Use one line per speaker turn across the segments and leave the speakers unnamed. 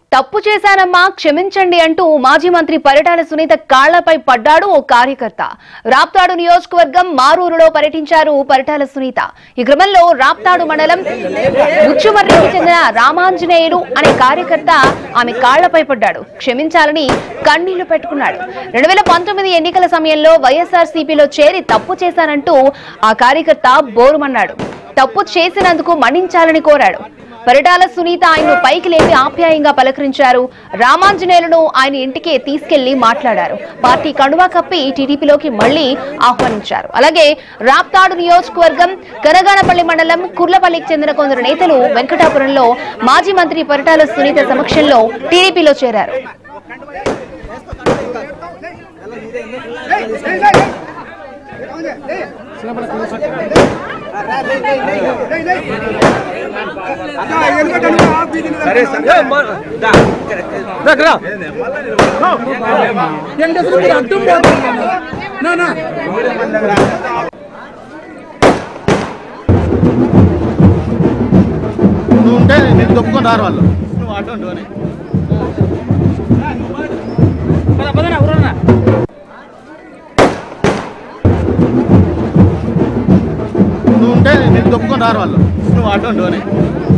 తప్పు చేశానమ్మా క్షమించండి అంటూ మాజీ మంత్రి పరిటాల సునీత కాళ్లపై పడ్డాడు ఓ కార్యకర్త రాప్తాడు నియోజకవర్గం మారూరులో పర్యటించారు పరిటాల సునీత ఈ క్రమంలో రాప్తాడు మండలం ముచ్చుమర్రికి చెందిన రామాంజనేయుడు అనే కార్యకర్త ఆమె కాళ్లపై పడ్డాడు క్షమించాలని కన్నీళ్లు పెట్టుకున్నాడు రెండు వేల పంతొమ్మిది ఎన్నికల సమయంలో వైఎస్ఆర్ సిపిలో చేరి తప్పు చేశానంటూ ఆ కార్యకర్త బోరుమన్నాడు తప్పు చేసినందుకు మన్నించాలని కోరాడు పరిటాల సునీత ఆయన్ను పైకి లేపి ఆప్యాయంగా పలకరించారు రామాంజనేయులను ఆయన ఇంటికే తీసుకెళ్లి మాట్లాడారు పార్టీ కండువా కప్పి టీడీపీలోకి మళ్లీ ఆహ్వానించారు అలాగే రాప్తాడు నియోజకవర్గం కనగానపల్లి మండలం కుర్లపల్లికి చెందిన కొందరు నేతలు వెంకటాపురంలో మాజీ మంత్రి పరిటాల సునీత సమక్షంలో టీడీపీలో చేరారు
వెంకటేశ్వర మీరు అడ్డం పోతున్నారు. నా నా
నువ్వు ఉంటే నేను తప్పుకొని రారు వాళ్ళు నువ్వు అటు ఉండు అని నువ్వు ఉంటే నేను తప్పుకొని రారు వాళ్ళు నువ్వు అటు ఉండు అని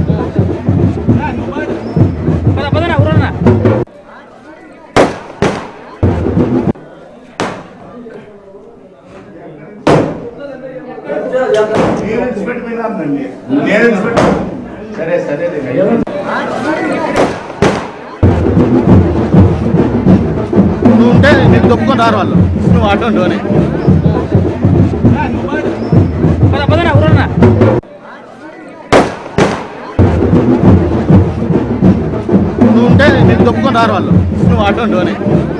నేను ఇన్స్పెక్టర్ మీద ఉందండి. నేను ఇన్స్పెక్టర్ సరే సరే
నువ్వు ఉంటే నేను తప్పుకొని రారు వాళ్ళు నువ్వు అటు ఉండు అని నువ్వు ఉంటే నేను తప్పుకొని రారు వాళ్ళు నువ్వు అటు ఉండు అని